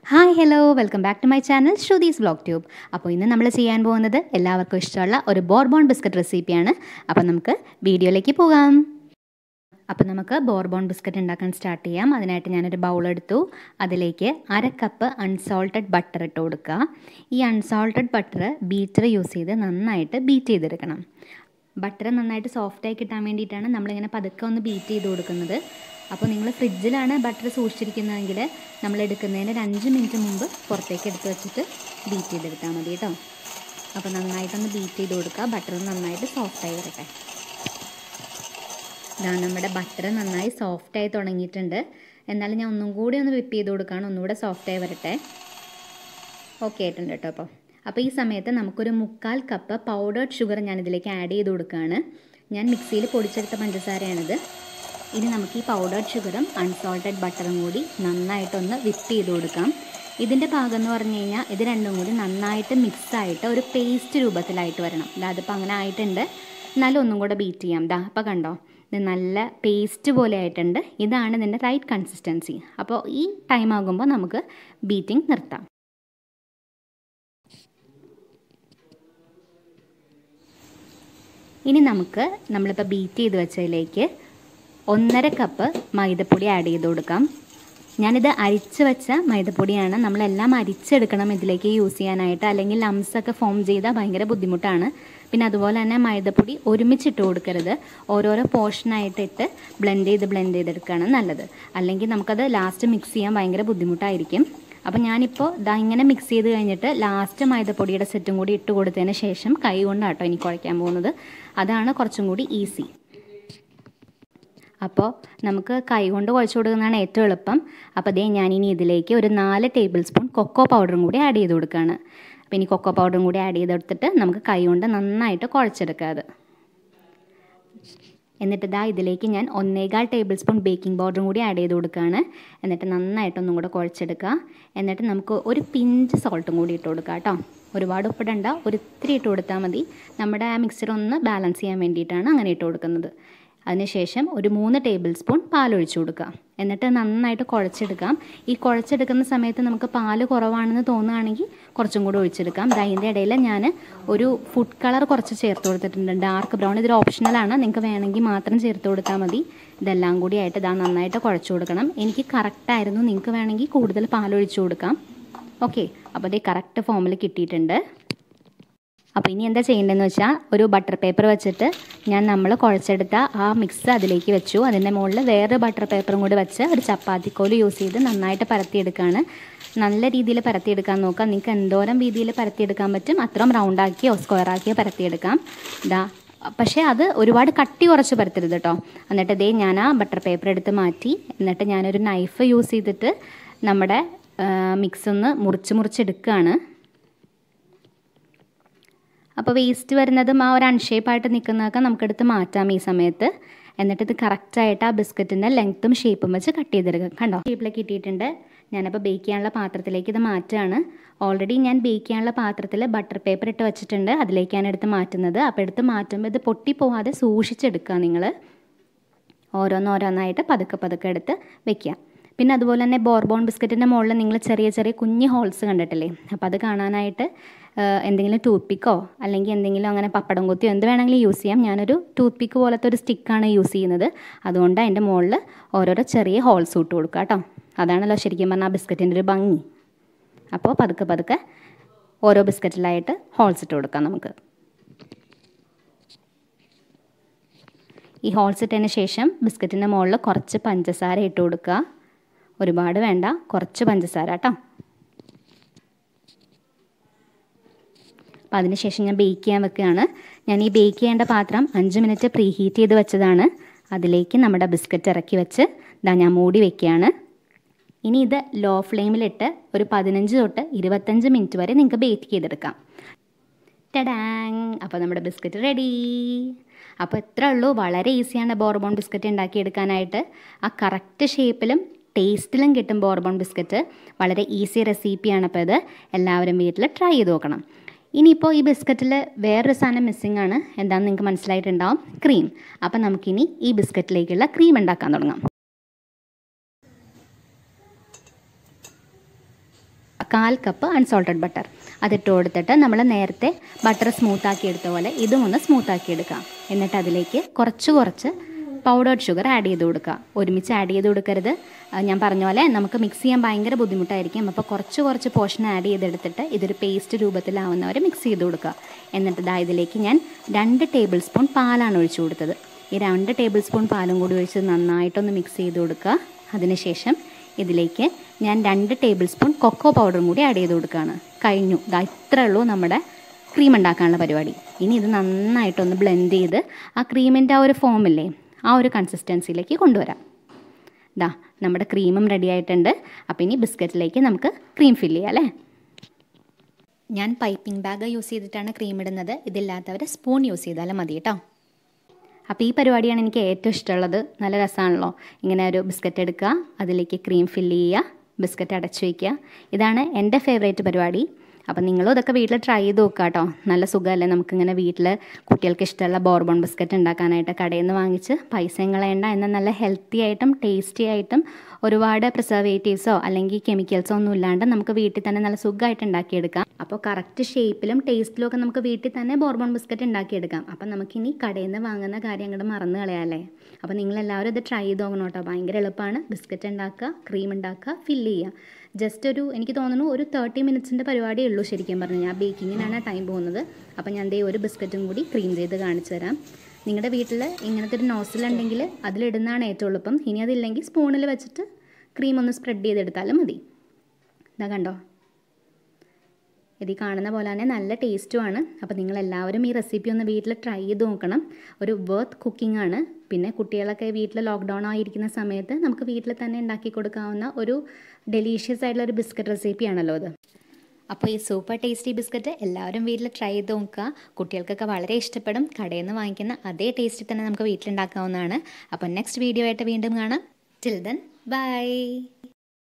hi hello welcome back to my channel Shruthi's vlog tube അപ്പോൾ ഇന്ന് നമ്മൾ ചെയ്യാൻ പോകുന്നത് എല്ലാവർക്കും ഇഷ്ടമുള്ള ഒരു ബോർബോൺ ബിസ്ക്കറ്റ് റെസിപ്പിയാണ് അപ്പോൾ നമുക്ക് വീഡിയോയിലേക്ക് പോകാം അപ്പോൾ നമുക്ക് ബോർബോൺ ബിസ്ക്കറ്റ് ഉണ്ടാക്കാൻ സ്റ്റാർട്ട് ചെയ്യാം അതിനായിട്ട് ഞാനൊരു ബൗൾ എടുത്തു അതിലേക്ക് അര കപ്പ് അൺസോൾട്ടഡ് ബട്ടർ ഇട്ട് കൊടുക്കുക ഈ അൺസോൾട്ടഡ് ബട്ടർ ബീറ്റർ യൂസ് ചെയ്ത് നന്നായിട്ട് ബീറ്റ് ചെയ്തെടുക്കണം ബട്ടർ നന്നായിട്ട് സോഫ്റ്റായി കിട്ടാൻ വേണ്ടിയിട്ടാണ് നമ്മളിങ്ങനെ പതുക്കെ ഒന്ന് ബീറ്റ് ചെയ്ത് കൊടുക്കുന്നത് അപ്പോൾ നിങ്ങൾ ഫ്രിഡ്ജിലാണ് ബട്ടർ സൂക്ഷിച്ചിരിക്കുന്നതെങ്കിൽ നമ്മൾ എടുക്കുന്നതിന് ഒരു അഞ്ച് മിനിറ്റ് മുമ്പ് പുറത്തേക്ക് എടുത്ത് വെച്ചിട്ട് ബീറ്റ് ചെയ്തെടുത്താൽ മതി കേട്ടോ അപ്പോൾ നന്നായിട്ടൊന്ന് ബീറ്റ് ചെയ്ത് കൊടുക്കുക ബട്ടർ നന്നായിട്ട് സോഫ്റ്റായി വരട്ടെ ഇതാണ് നമ്മുടെ ബട്ടർ നന്നായി സോഫ്റ്റായി തുടങ്ങിയിട്ടുണ്ട് എന്നാലും ഞാൻ ഒന്നും കൂടി ഒന്ന് വിപ്പ് ചെയ്ത് കൊടുക്കുകയാണ് ഒന്നുകൂടെ സോഫ്റ്റായി വരട്ടെ ഓക്കെ ആയിട്ടുണ്ട് കേട്ടോ അപ്പോൾ അപ്പോൾ ഈ സമയത്ത് നമുക്കൊരു മുക്കാൽ കപ്പ് പൗഡേർഡ് ഷുഗർ ഞാൻ ഇതിലേക്ക് ആഡ് ചെയ്ത് കൊടുക്കുകയാണ് ഞാൻ മിക്സിയിൽ പൊടിച്ചെടുത്ത പഞ്ചസാരയാണിത് ഇനി നമുക്ക് ഈ പൗഡേർഡ് ഷുഗറും അൺസോൾട്ടഡ് ബട്ടറും കൂടി നന്നായിട്ടൊന്ന് വിപ്പ് ചെയ്ത് കൊടുക്കാം ഇതിൻ്റെ ഭാഗം എന്ന് പറഞ്ഞു കഴിഞ്ഞാൽ ഇത് രണ്ടും കൂടി നന്നായിട്ട് മിക്സായിട്ട് ഒരു പേസ്റ്റ് രൂപത്തിലായിട്ട് വരണം ദാ അതിപ്പോൾ അങ്ങനെ ആയിട്ടുണ്ട് എന്നാലും ഒന്നും കൂടെ ബീറ്റ് ചെയ്യാം ദാ അപ്പോൾ കണ്ടോ ഇത് നല്ല പേസ്റ്റ് പോലെ ആയിട്ടുണ്ട് ഇതാണ് ഇതിൻ്റെ റൈറ്റ് കൺസിസ്റ്റൻസി അപ്പോൾ ഈ ടൈം ആകുമ്പോൾ നമുക്ക് ബീറ്റിംഗ് നിർത്താം ഇനി നമുക്ക് നമ്മളിപ്പോൾ ബീറ്റ് ചെയ്ത് വെച്ചതിലേക്ക് ഒന്നര കപ്പ് മൈദപ്പൊടി ആഡ് ചെയ്ത് കൊടുക്കാം ഞാനിത് അരിച്ച് വെച്ച മൈദപ്പൊടിയാണ് നമ്മളെല്ലാം അരിച്ചെടുക്കണം ഇതിലേക്ക് യൂസ് ചെയ്യാനായിട്ട് അല്ലെങ്കിൽ ലംസൊക്കെ ഫോം ചെയ്താൽ ഭയങ്കര ബുദ്ധിമുട്ടാണ് പിന്നെ അതുപോലെ തന്നെ മൈദപ്പൊടി ഒരുമിച്ചിട്ട് കൊടുക്കരുത് ഓരോരോ പോർഷനായിട്ട് ഇട്ട് ബ്ലെൻഡ് ചെയ്ത് ബ്ലെൻഡ് ചെയ്തെടുക്കുകയാണ് നല്ലത് അല്ലെങ്കിൽ നമുക്കത് ലാസ്റ്റ് മിക്സ് ചെയ്യാൻ ഭയങ്കര ബുദ്ധിമുട്ടായിരിക്കും അപ്പോൾ ഞാനിപ്പോൾ ദാ ഇങ്ങനെ മിക്സ് ചെയ്ത് കഴിഞ്ഞിട്ട് ലാസ്റ്റ് മൈദപ്പൊടിയുടെ സെറ്റും കൂടി ഇട്ട് കൊടുത്തതിന് ശേഷം കൈ കൊണ്ടാട്ടോ ഇനി കുഴയ്ക്കാൻ പോകുന്നത് അതാണ് കുറച്ചും കൂടി ഈസി അപ്പോൾ നമുക്ക് കൈ കൊണ്ട് കുഴച്ച് കൊടുക്കുന്നതാണ് ഏറ്റവും എളുപ്പം അപ്പോൾ അതേ ഞാനിനി ഇതിലേക്ക് ഒരു നാല് ടേബിൾ സ്പൂൺ കൊക്കോ പൗഡറും കൂടി ആഡ് ചെയ്ത് കൊടുക്കുകയാണ് അപ്പോൾ ഇനി കൊക്കോ പൗഡറും കൂടി ആഡ് ചെയ്തെടുത്തിട്ട് നമുക്ക് കൈ കൊണ്ട് നന്നായിട്ട് കുഴച്ചെടുക്കുക അത് എന്നിട്ട് ഇതാ ഇതിലേക്ക് ഞാൻ ഒന്നേകാൽ ടേബിൾ സ്പൂൺ ബേക്കിംഗ് പൗഡറും കൂടി ആഡ് ചെയ്ത് കൊടുക്കുകയാണ് എന്നിട്ട് നന്നായിട്ടൊന്നും കൂടെ കുഴച്ചെടുക്കുക എന്നിട്ട് നമുക്ക് ഒരു പിഞ്ച് സോൾട്ടും കൂടി ഇട്ട് കൊടുക്കുക കേട്ടോ ഒരുപാട് ഉപ്പിടണ്ട ഒരു ഇത്തിരി ഇട്ട് കൊടുത്താൽ മതി നമ്മുടെ ആ മിക്സർ ഒന്ന് ബാലൻസ് ചെയ്യാൻ വേണ്ടിയിട്ടാണ് അങ്ങനെ ഇട്ട് കൊടുക്കുന്നത് അതിനുശേഷം ഒരു മൂന്ന് ടേബിൾ സ്പൂൺ പാലൊഴിച്ചു കൊടുക്കുക എന്നിട്ട് നന്നായിട്ട് കുഴച്ചെടുക്കാം ഈ കുഴച്ചെടുക്കുന്ന സമയത്ത് നമുക്ക് പാല് കുറവാണെന്ന് തോന്നുകയാണെങ്കിൽ കുറച്ചും കൂടി ഒഴിച്ചെടുക്കാം അതിൻ്റെ ഇടയിൽ ഞാൻ ഒരു ഫുഡ് കളർ കുറച്ച് ചേർത്ത് കൊടുത്തിട്ടുണ്ട് ഡാർക്ക് ബ്രൗൺ ഇതൊരു ഓപ്ഷണലാണ് നിങ്ങൾക്ക് വേണമെങ്കിൽ മാത്രം ചേർത്ത് കൊടുത്താൽ മതി ഇതെല്ലാം കൂടി ആയിട്ട് ഇതാ നന്നായിട്ട് കുഴച്ച് കൊടുക്കണം എനിക്ക് കറക്റ്റായിരുന്നു നിങ്ങൾക്ക് വേണമെങ്കിൽ കൂടുതൽ പാലൊഴിച്ചു കൊടുക്കാം ഓക്കെ അപ്പോൾ ഇത് കറക്റ്റ് ഫോമിൽ കിട്ടിയിട്ടുണ്ട് അപ്പോൾ ഇനി എന്താ ചെയ്യേണ്ടതെന്ന് വെച്ചാൽ ഒരു ബട്ടർ പേപ്പർ വെച്ചിട്ട് ഞാൻ നമ്മൾ കുഴച്ചെടുത്ത ആ മിക്സ് അതിലേക്ക് വെച്ചു അതിൻ്റെ മുകളിൽ വേറെ ബട്ടർ പേപ്പറും കൂടി വെച്ച് ഒരു ചപ്പാത്തിക്കോല് യൂസ് ചെയ്ത് നന്നായിട്ട് പരത്തിയെടുക്കുകയാണ് നല്ല രീതിയിൽ പരത്തിയെടുക്കാൻ നോക്കാം നിങ്ങൾക്ക് എന്തോരം രീതിയിൽ പരത്തിയെടുക്കാൻ പറ്റും അത്രയും റൗണ്ടാക്കിയോ സ്ക്വയറാക്കിയോ പരത്തിയെടുക്കാം ഇതാ പക്ഷേ അത് ഒരുപാട് കട്ടി കുറച്ച് പരത്തരുത് കേട്ടോ എന്നിട്ട് ഇതേ ഞാൻ ആ ബട്ടർ പേപ്പർ എടുത്ത് മാറ്റി എന്നിട്ട് ഞാനൊരു നൈഫ് യൂസ് ചെയ്തിട്ട് നമ്മുടെ മിക്സ് ഒന്ന് മുറിച്ച് മുറിച്ചെടുക്കുകയാണ് അപ്പോൾ വേസ്റ്റ് വരുന്നതും ആ ഒരു അൺഷേപ്പായിട്ട് നിൽക്കുന്നതൊക്കെ നമുക്കെടുത്ത് മാറ്റാം ഈ സമയത്ത് എന്നിട്ട് ഇത് കറക്റ്റായിട്ട് ആ ബിസ്ക്കറ്റിൻ്റെ ലെങ്ത്തും ഷേപ്പും വെച്ച് കട്ട് ചെയ്തെടുക്കുക കണ്ടോ ഷേപ്പിലേക്ക് കിട്ടിയിട്ടുണ്ട് ഞാനപ്പോൾ ബേക്ക് ചെയ്യാനുള്ള പാത്രത്തിലേക്ക് ഇത് മാറ്റുകയാണ് ഓൾറെഡി ഞാൻ ബേക്ക് ചെയ്യാനുള്ള പാത്രത്തിൽ ബട്ടർ പേപ്പർ ഇട്ട് വെച്ചിട്ടുണ്ട് അതിലേക്കാണ് എടുത്ത് മാറ്റുന്നത് അപ്പോൾ എടുത്ത് മാറ്റുമ്പോൾ ഇത് പൊട്ടിപ്പോവാതെ സൂക്ഷിച്ചെടുക്കുക നിങ്ങൾ ഓരോന്നോരോന്നായിട്ട് പതുക്കെ പതുക്കെ എടുത്ത് വെക്കുക പിന്നെ അതുപോലെ തന്നെ ബോർബോൺ ബിസ്ക്കറ്റിൻ്റെ മുകളിൽ നിങ്ങൾ ചെറിയ ചെറിയ കുഞ്ഞ് ഹോൾസ് കണ്ടിട്ടില്ലേ അപ്പോൾ അത് കാണാനായിട്ട് എന്തെങ്കിലും ടൂത്ത് പിക്കോ അല്ലെങ്കിൽ എന്തെങ്കിലും അങ്ങനെ പപ്പടം കുത്തിയോ എന്ത് വേണമെങ്കിലും യൂസ് ചെയ്യാം ഞാനൊരു ടൂത്ത് പിക്ക് പോലത്തെ ഒരു സ്റ്റിക്കാണ് യൂസ് ചെയ്യുന്നത് അതുകൊണ്ട് അതിൻ്റെ മുകളിൽ ഓരോരോ ചെറിയ ഹോൾസ് ഇട്ട് കൊടുക്കുക കേട്ടോ അതാണല്ലോ ശരിക്കും പറഞ്ഞാൽ ആ ബിസ്ക്കറ്റിൻ്റെ ഒരു ഭംഗി അപ്പോൾ പതുക്കെ പതുക്കെ ഓരോ ബിസ്ക്കറ്റിലായിട്ട് ഹോൾസ് ഇട്ട് കൊടുക്കാം നമുക്ക് ഈ ഹോൾസ് ഇട്ടതിന് ശേഷം ബിസ്ക്കറ്റിൻ്റെ മുകളിൽ കുറച്ച് പഞ്ചസാര ഇട്ട് കൊടുക്കുക ഒരുപാട് വേണ്ട കുറച്ച് പഞ്ചസാര കേട്ടോ അപ്പോൾ അതിനുശേഷം ഞാൻ ബേക്ക് ചെയ്യാൻ വെക്കുകയാണ് ഞാൻ ഈ ബേക്ക് ചെയ്യേണ്ട പാത്രം അഞ്ച് മിനിറ്റ് പ്രീ ഹീറ്റ് ചെയ്ത് വെച്ചതാണ് അതിലേക്ക് നമ്മുടെ ബിസ്ക്കറ്റ് ഇറക്കി വെച്ച് ഇതാ ഞാൻ മൂടി വെക്കുകയാണ് ഇനി ഇത് ലോ ഫ്ലെയിമിലിട്ട് ഒരു പതിനഞ്ച് തൊട്ട് ഇരുപത്തഞ്ച് മിനിറ്റ് വരെ നിങ്ങൾക്ക് ബേക്ക് ചെയ്തെടുക്കാം ടഡാങ് അപ്പോൾ നമ്മുടെ ബിസ്ക്കറ്റ് റെഡി അപ്പോൾ ഇത്രേ ഉള്ളൂ വളരെ ഈസിയാണ് ബോർബോൺ ബിസ്ക്കറ്റ് ഉണ്ടാക്കിയെടുക്കാനായിട്ട് ആ കറക്റ്റ് ഷേപ്പിലും ടേസ്റ്റിലും കിട്ടും ബോർബോൺ ബിസ്ക്കറ്റ് വളരെ ഈസി റെസിപ്പിയാണ് അപ്പോൾ ഇത് എല്ലാവരും വീട്ടിൽ ട്രൈ ചെയ്ത് നോക്കണം ഇനിയിപ്പോൾ ഈ ബിസ്ക്കറ്റിൽ വേറൊരു സാധനം മിസ്സിംഗ് ആണ് എന്താണെന്ന് നിങ്ങൾക്ക് മനസ്സിലായിട്ടുണ്ടാവും ക്രീം അപ്പം നമുക്കിനി ഈ ബിസ്ക്കറ്റിലേക്കുള്ള ക്രീം ഉണ്ടാക്കാൻ തുടങ്ങാം കാൽ കപ്പ് അൺസോൾട്ടഡ് ബട്ടർ അതിട്ട് കൊടുത്തിട്ട് നമ്മൾ നേരത്തെ ബട്ടർ സ്മൂത്താക്കി എടുത്ത പോലെ ഇതും ഒന്ന് സ്മൂത്താക്കി എടുക്കാം എന്നിട്ട് അതിലേക്ക് കുറച്ച് കുറച്ച് പൗഡേർഡ് ഷുഗർ ആഡ് ചെയ്ത് കൊടുക്കുക ഒരുമിച്ച് ആഡ് ചെയ്ത് കൊടുക്കരുത് ആ, ഞാൻ പറഞ്ഞ പോലെ നമുക്ക് മിക്സ് ചെയ്യാൻ ഭയങ്കര ബുദ്ധിമുട്ടായിരിക്കും അപ്പോൾ കുറച്ച് കുറച്ച് പോർഷൻ ആഡ് ചെയ്തെടുത്തിട്ട് ഇതൊരു പേസ്റ്റ് രൂപത്തിലാവുന്നവരെ മിക്സ് ചെയ്ത് കൊടുക്കുക എന്നിട്ട് ദാ ഇതിലേക്ക് ഞാൻ രണ്ട് ടേബിൾ സ്പൂൺ പാലാണ് ഒഴിച്ചു കൊടുത്തത് ഈ രണ്ട് ടേബിൾ സ്പൂൺ പാലും കൂടി ഒഴിച്ച് നന്നായിട്ടൊന്ന് മിക്സ് ചെയ്ത് കൊടുക്കുക അതിനുശേഷം ഇതിലേക്ക് ഞാൻ രണ്ട് ടേബിൾ സ്പൂൺ കൊക്കോ പൗഡറും കൂടി ആഡ് ചെയ്ത് കൊടുക്കുകയാണ് കഴിഞ്ഞു ദാ ഇത്രേ ഉള്ളൂ നമ്മുടെ ക്രീം ഉണ്ടാക്കാനുള്ള പരിപാടി ഇനി ഇത് നന്നായിട്ടൊന്ന് ബ്ലെൻഡ് ചെയ്ത് ആ ക്രീമിൻ്റെ ആ ഒരു ഫോമില്ലേ ആ ഒരു കൺസിസ്റ്റൻസിയിലേക്ക് കൊണ്ടുവരാം ദാ നമ്മുടെ ക്രീമും റെഡി ആയിട്ടുണ്ട് അപ്പോൾ ഇനി ബിസ്ക്കറ്റിലേക്ക് നമുക്ക് ക്രീം ഫില്ല് ചെയ്യാം അല്ലേ ഞാൻ പൈപ്പിംഗ് ബാഗ് യൂസ് ചെയ്തിട്ടാണ് ക്രീം ഇടുന്നത് ഇതില്ലാത്തവർ സ്പൂൺ യൂസ് ചെയ്താലും മതി കേട്ടോ അപ്പോൾ ഈ പരിപാടിയാണ് എനിക്ക് ഏറ്റവും ഇഷ്ടമുള്ളത് നല്ല രസമാണല്ലോ ഇങ്ങനെ ഒരു ബിസ്ക്കറ്റ് എടുക്കുക അതിലേക്ക് ക്രീം ഫില്ല് ചെയ്യുക ബിസ്ക്കറ്റ് അടച്ചു വയ്ക്കുക ഇതാണ് എൻ്റെ ഫേവറേറ്റ് പരിപാടി അപ്പോൾ നിങ്ങളും ഇതൊക്കെ വീട്ടിൽ ട്രൈ ചെയ്ത് നോക്കുക കേട്ടോ നല്ല സുഖമല്ലേ നമുക്കിങ്ങനെ വീട്ടിൽ കുട്ടികൾക്ക് ഇഷ്ടമുള്ള ബോർബോൺ ബിസ്ക്കറ്റ് ഉണ്ടാക്കാനായിട്ട് കടയിൽ നിന്ന് വാങ്ങിച്ച് പൈസയും കളയണ്ട എന്നാൽ നല്ല ഹെൽത്തി ആയിട്ടും ടേസ്റ്റി ആയിട്ടും ഒരുപാട് പ്രിസർവേറ്റീവ്സോ അല്ലെങ്കിൽ കെമിക്കൽസോ ഒന്നും ഇല്ലാണ്ട് നമുക്ക് വീട്ടിൽ തന്നെ നല്ല സുഖമായിട്ട് ഉണ്ടാക്കിയെടുക്കാം അപ്പോൾ കറക്റ്റ് ഷേപ്പിലും ടേസ്റ്റിലും ഒക്കെ നമുക്ക് വീട്ടിൽ തന്നെ ബോർബോൺ ബിസ്ക്കറ്റ് ഉണ്ടാക്കിയെടുക്കാം അപ്പം നമുക്കിനി കടയിൽ നിന്ന് വാങ്ങുന്ന കാര്യം അങ്ങോട്ട് മറന്നു കളയാല്ലേ അപ്പോൾ നിങ്ങളെല്ലാവരും ഇത് ട്രൈ ചെയ്ത് നോക്കണം കേട്ടോ ഭയങ്കര എളുപ്പമാണ് ബിസ്ക്കറ്റ് ഉണ്ടാക്കുക ക്രീം ഉണ്ടാക്കുക ഫില്ല് ചെയ്യുക ജസ്റ്റ് ഒരു എനിക്ക് തോന്നുന്നു ഒരു തേർട്ടി മിനിറ്റ്സിൻ്റെ പരിപാടിയേ ഉള്ളൂ ശരിക്കും പറഞ്ഞു ഞാൻ ബേക്കിങ്ങിനാണ് ടൈം പോകുന്നത് അപ്പോൾ ഞാൻ ദേ ഒരു ബിസ്ക്കറ്റും കൂടി ക്രീം ചെയ്ത് കാണിച്ചു തരാം നിങ്ങളുടെ വീട്ടിൽ ഇങ്ങനത്തെ ഒരു നോസിൽ ഉണ്ടെങ്കിൽ അതിലിടുന്നതാണ് ഏറ്റവും എളുപ്പം ഇനി അതില്ലെങ്കിൽ സ്പൂണിൽ വെച്ചിട്ട് ക്രീം ഒന്ന് സ്പ്രെഡ് ചെയ്തെടുത്താലും മതി ഇതാ കണ്ടോ ഇത് ഈ കാണുന്ന പോലെ തന്നെ നല്ല ടേസ്റ്റുമാണ് അപ്പോൾ നിങ്ങൾ എല്ലാവരും ഈ റെസിപ്പി ഒന്ന് വീട്ടിൽ ട്രൈ ചെയ്ത് നോക്കണം ഒരു വർത്ത് കുക്കിംഗ് ആണ് പിന്നെ കുട്ടികളൊക്കെ വീട്ടിൽ ലോക്ക്ഡൗൺ ആയിരിക്കുന്ന സമയത്ത് നമുക്ക് വീട്ടിൽ തന്നെ ഉണ്ടാക്കി കൊടുക്കാവുന്ന ഒരു ഡെലീഷ്യസ് ആയിട്ടുള്ള ഒരു ബിസ്ക്കറ്റ് റെസിപ്പിയാണല്ലോ ഇത് അപ്പോൾ ഈ സൂപ്പർ ടേസ്റ്റി ബിസ്ക്കറ്റ് എല്ലാവരും വീട്ടിൽ ട്രൈ ചെയ്ത് നോക്കുക കുട്ടികൾക്കൊക്കെ വളരെ ഇഷ്ടപ്പെടും കടയിൽ നിന്ന് വാങ്ങിക്കുന്ന അതേ ടേസ്റ്റിൽ തന്നെ നമുക്ക് വീട്ടിലുണ്ടാക്കാവുന്നതാണ് അപ്പോൾ നെക്സ്റ്റ് വീഡിയോ ആയിട്ട് വീണ്ടും കാണാം ടിൽ ദെൻ ബൈ